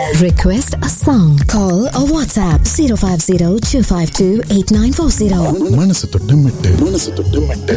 Request a song. Call or WhatsApp 050 252 8940. மனசு தொட்டு மெட்டு மனசு தொட்டு மெட்டு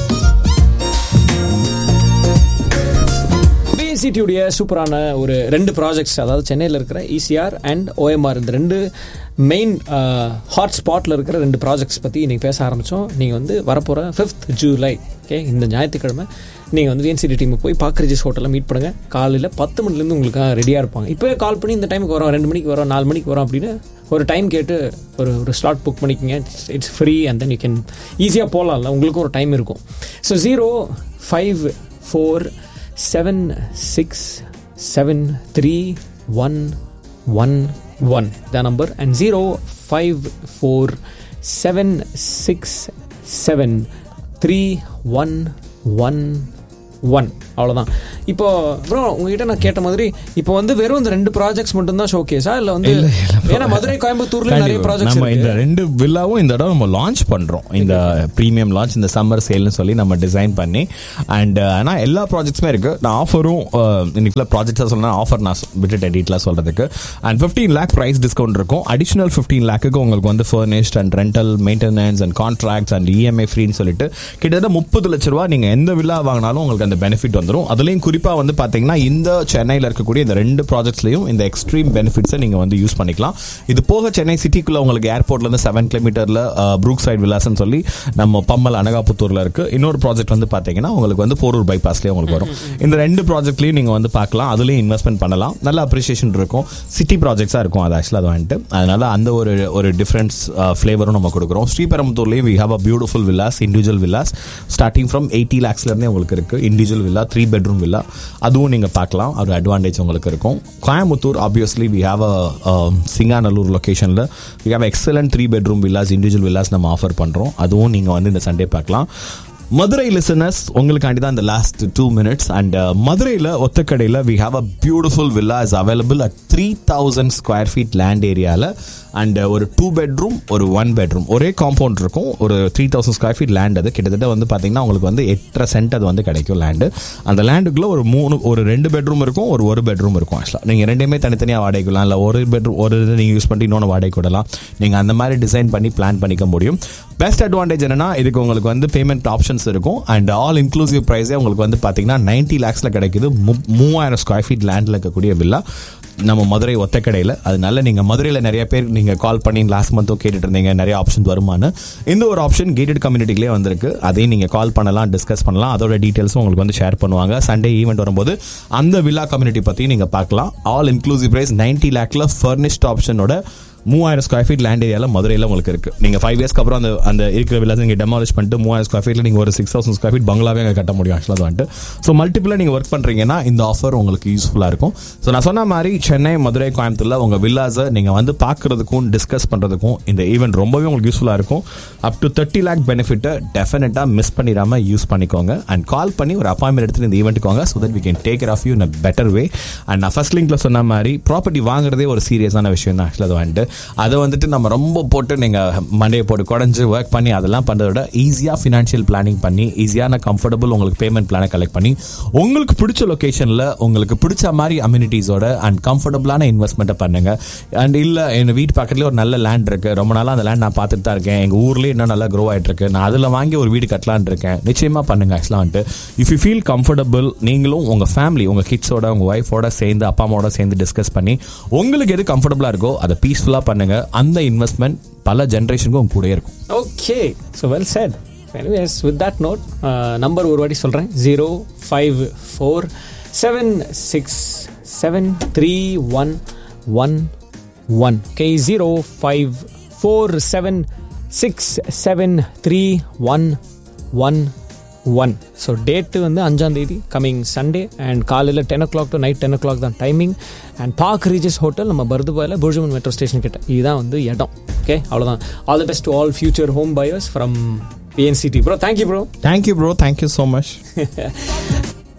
பிஎன்சிடியுடைய சூப்பரான ஒரு ரெண்டு ப்ராஜெக்ட்ஸ் அதாவது சென்னையில் இருக்கிற இசிஆர் அண்ட் ஓஎம்ஆர் இந்த ரெண்டு மெயின் ஹாட் ஸ்பாட்டில் இருக்கிற ரெண்டு ப்ராஜெக்ட்ஸ் பற்றி இன்றைக்கி பேச ஆரம்பித்தோம் நீங்கள் வந்து வரப்போகிற ஃபிஃப்த் ஜூலை ஓகே இந்த ஞாயிற்றுக்கிழமை நீங்கள் வந்து விஎன்சிடி டீமுக்கு போய் பாக்ரிஜிஸ் ஹோட்டலில் மீட் பண்ணுங்கள் காலையில் பத்து மணிலேருந்து உங்களுக்கு ரெடியாக இருப்பாங்க இப்போவே கால் பண்ணி இந்த டைமுக்கு வரோம் ரெண்டு மணிக்கு வரோம் நாலு மணிக்கு வரோம் அப்படின்னு ஒரு டைம் கேட்டு ஒரு ஒரு ஸ்லாட் புக் பண்ணிக்கோங்க it's free and then you can ஈஸியாக போகலாம்ல உங்களுக்கும் ஒரு டைம் இருக்கும் so zero five four seven six seven three one one one the number and zero five four seven six seven three one one one அவ்வளோதான் இப்போ bro உங்ககிட்ட நான் கேட்ட மாதிரி இப்போ வந்து வெறும் இந்த ரெண்டு ப்ராஜெக்ட்ஸ் மட்டும்தான் ஷோகேஸா இல்லை வந்து இல்ல, இல்ல bro. ஏன்னா மதுரை கோயம்புத்தூர்ல நிறைய கண்டிப்பா. ப்ராஜெக்ட்ஸ் நம்ம இந்த இருக்கு ரெண்டு வில்லாவும் இந்த இடம் நம்ம லான்ச் பண்றோம் இந்த ப்ரீமியம் லான்ச் இந்த சம்மர் சேல்னு சொல்லி நம்ம டிசைன் பண்ணி அண்ட் ஆனா எல்லா ப்ராஜெக்ட்ஸுமே இருக்கு நான் ஆஃபரும் இன்னைக்கு ப்ராஜெக்ட்ஸா சொல்லணும் ஆஃபர் நான் விட்டுட்டேன் டீட்டெயிலாக சொல்றதுக்கு and fifteen lakh price discount இருக்கும் அடிஷனல் ஃபிஃப்டீன் லேக்குக்கு உங்களுக்கு வந்து furnished and rental maintenance and contracts and EMI ஃப்ரீன்னு சொல்லிட்டு கிட்டத்தட்ட முப்பது லட்ச ரூபா நீங்க எந்த வில்லா வாங்கினாலும் உங்களுக்கு அந்த பெனிஃபிட் வந்துடும் அதுலயும் குறிப்பா வந்து பாத்தீங்கன்னா இந்த சென்னையில் இருக்கக்கூடிய இந்த ரெண்டு ப்ராஜெக்ட்ஸ்லயும் இந்த எக்ஸ்ட்ரீம் பெனிஃபிட்ஸை நீங்க வந்து யூஸ் பண்ணிக்கலாம் இது போக சென்னை சிட்டிக்குள்ள உங்களுக்கு ஏர்போர்ட்ல இருந்து செவன் கிலோமீட்டர்ல ப்ரூக் சைட் விலாசம் சொல்லி நம்ம பம்மல் அனகாபுத்தூர்ல இருக்கு இன்னொரு ப்ராஜெக்ட் வந்து பாத்தீங்கன்னா உங்களுக்கு வந்து போரூர் பைபாஸ்லயே உங்களுக்கு வரும் இந்த ரெண்டு ப்ராஜெக்ட்லயும் நீங்க வந்து பார்க்கலாம் அதுலயும் இன்வெஸ்ட்மெண்ட் பண்ணலாம் நல்ல அப்ரிசியேஷன் இருக்கும் சிட்டி ப்ராஜெக்ட்ஸா இருக்கும் அது ஆக்சுவலாக அது வந்துட்டு அதனால அந்த ஒரு ஒரு டிஃபரன்ஸ் ஃபிளேவரும் நம்ம கொடுக்குறோம் ஸ்ரீபெரும்புத்தூர்லயும் we have a beautiful villas individual villas starting from eighty லேக்ஸ்ல இருந்தே உங்களுக்கு இருக்கு individual villa three bedroom villa அதுவும் நீங்க பார்க்கலாம் ஒரு அட்வான்டேஜ் உங்களுக்கு இருக்கும் Coimbatore obviously we have a Singanallur லொகேஷன்ல we have excellent three bedroom villas individual villas நம்ம ஆஃபர் பண்றோம் அதுவும் நீங்க வந்து இந்த சண்டே பார்க்கலாம் மதுரை லிசனர்ஸ் உங்களுக்காண்டி தான் இந்த லாஸ்ட் டூ மினிட்ஸ் அண்ட் மதுரையில் ஒத்தக்கடையில் we have a beautiful villa is available at three thousand square feet land ஏரியாவில் அண்ட் ஒரு டூ பெட்ரூம் ஒரு ஒன் பெட்ரூம் ஒரே காம்பவுண்ட் இருக்கும் ஒரு three thousand square feet land அது கிட்டத்தட்ட வந்து பார்த்தீங்கன்னா உங்களுக்கு வந்து எட்டரை சென்ட் அது வந்து கிடைக்கும் லேண்டு அந்த லேண்டுக்குள்ள ஒரு மூணு ஒரு ரெண்டு பெட்ரூம் இருக்கும் ஒரு ஒரு பெட்ரூம் இருக்கும் ஆக்சுவலாக நீங்கள் ரெண்டுமே தனித்தனியாக வாடகைக்கலாம் இல்லை ஒரு பெட்ரூம் ஒரு இது நீங்கள் யூஸ் பண்ணி இன்னொன்று வாடகை விடலாம் நீங்கள் அந்த மாதிரி டிசைன் பண்ணி பிளான் பண்ணிக்க முடியும் பெஸ்ட் அட்வான்டேஜ் என்னன்னா இதுக்கு உங்களுக்கு வந்து பேமெண்ட் ஆப்ஷன்ஸ் இருக்கும் அண்ட் ஆல் இன்க்ளூசிவ் ப்ரைஸே உங்களுக்கு வந்து பார்த்தீங்கன்னா நைன்டி லேக்ஸில் கிடைக்குது மு- மூவாயிரம் ஸ்கொயர் ஃபீட் லேண்டில் இருக்கக்கூடிய வில்லா நம்ம மதுரை ஒத்தக்கடையில் அதனால நீங்கள் மதுரையில் நிறைய பேர் நீங்கள் கால் பண்ணி லாஸ்ட் மந்த்தும் கேட்டுட்டு இருந்தீங்க நிறைய ஆப்ஷன்ஸ் வருமானு இந்த ஒரு ஆப்ஷன் கேட்டட் கம்யூனிட்டிலே வந்திருக்கு அதையும் நீங்கள் கால் பண்ணலாம் டிஸ்கஸ் பண்ணலாம் அதோட டீட்டெயில்ஸும் உங்களுக்கு வந்து ஷேர் பண்ணுவாங்க சண்டே ஈவெண்ட் வரும்போது அந்த வில்லா கம்யூனிட்டி பற்றியும் நீங்கள் பார்க்கலாம் ஆல் இன்க்ளூசிவ் ப்ரைஸ் நைன்டி லேக்கில் ஃபர்னிஷ்ட் ஆப்ஷனோட மூவாயிரம் ஸ்கொயர் ஃபீட் லேண்ட் ஏரியாவில் மதுரையில் உங்களுக்கு இருக்கு நீங்க ஃபைவ் இயர்ஸ்க்கு அப்புறம் அந்த அந்த இருக்கிற வில்லாஸ் நீங்க டெமாலிஷ் பண்ணிட்டு மூவாயிரம் ஸ்கொயர் ஃபீட்ல நீங்க ஒரு சிக்ஸ் தௌசண்ட் ஸ்கொயர் ஃபீட் பங்களாவே அங்கே கட்ட முடியும் ஆக்சுவலாக வந்துட்டு ஸோ மல்டிபிளாக நீங்க ஒர்க் பண்றீங்கன்னா இந்த ஆஃபர் உங்களுக்கு யூஸ்ஃபுல்லாக இருக்கும் ஸோ நான் சொன்ன மாதிரி சென்னை மதுரை கோயம்புத்தூர்ல உங்க வில்லாஸை நீங்க வந்து பார்க்கறதுக்கும் டிஸ்கஸ் பண்றதுக்கும் இந்த ஈவெண்ட் ரொம்பவே உங்களுக்கு யூஸ்ஃபுல்லாக இருக்கும் அப் டு தேர்ட்டி லேக் பெனிஃபிட்டை டெஃபினட்டாக மிஸ் பண்ணிடாம யூஸ் பண்ணிக்கோங்க அண்ட் கால் பண்ணி ஒரு அப்பாயின்மெண்ட் எடுத்துட்டு இந்த ஈவெண்ட்டுக்கு வாங்க so that we can take care of you in a better way and நான் ஃபர்ஸ்ட் லிங்க்ல சொன்ன மாதிரி ப்ராப்பர்ட்டி வாங்குறதே ஒரு சீரியஸான விஷயம் தான் ஆக்சுவலாக அது வந்துட்டு அதை வந்துட்டு நம்ம ரொம்ப போட்டு நீங்கள் மண்டையை போட்டு குடஞ்சு ஒர்க் பண்ணி அதெல்லாம் பண்ணுறத விட ஈஸியாக ஃபினான்ஷியல் பிளானிங் பண்ணி ஈஸியான கம்ஃபர்டபுள் உங்களுக்கு பேமெண்ட் பிளானை கலெக்ட் பண்ணி உங்களுக்கு பிடிச்ச லொக்கேஷனில் உங்களுக்கு பிடிச்ச மாதிரி அம்யூனிட்டிஸோட அண்ட் கம்ஃபர்டபுளான இன்வெஸ்ட்மெண்ட்டை பண்ணுங்க அண்ட் இல்லை என் வீட்டு பக்கத்துலேயே ஒரு நல்ல லேண்ட் இருக்கு ரொம்ப நாளாக அந்த லேண்ட் நான் பார்த்துட்டு தான் இருக்கேன் எங்கள் ஊர்லேயே இன்னும் நல்லா க்ரோ ஆகிட்டு இருக்கு நான் அதில் வாங்கி ஒரு வீடு கட்டலான்னு இருக்கேன் நிச்சயமாக பண்ணுங்க ஆக்சுவலாக வந்துட்டு இஃப் யூ ஃபீல் கம்ஃபர்டபுள் நீங்களும் உங்கள் ஃபேமிலி உங்கள் கிட்ஸோட உங்கள் ஒய்ஃபோட சேர்ந்து அப்பா அம்மாவோட சேர்ந்து டிஸ்கஸ் பண்ணி உங்களுக்கு எது கம்ஃபர்டபுளாக இருக்கோ அதை பீஸ்ஃபுல்லாக பண்ணுங்க அந்த இன்வெஸ்ட்மெண்ட் பல ஜென்ரேஷனுக்கும் உங்க கூடயே இருக்கும் okay so well set anyways with that note number ஒரு வாட்டி சொல்கிறேன் zero five four seven six seven three one one one okay zero five four seven six seven three one one one so date வந்து அஞ்சாம் தேதி coming Sunday and காலையில் ten o'clock to night ten o'clock தான் timing and park Regis hotel நம்ம பர்துபாயில் புர்ஜுமன் metro station கிட்ட இதுதான் வந்து இடம் ஓகே அவ்வளோதான் all the best to all future home buyers from BNCD bro thank you bro thank you bro thank you so much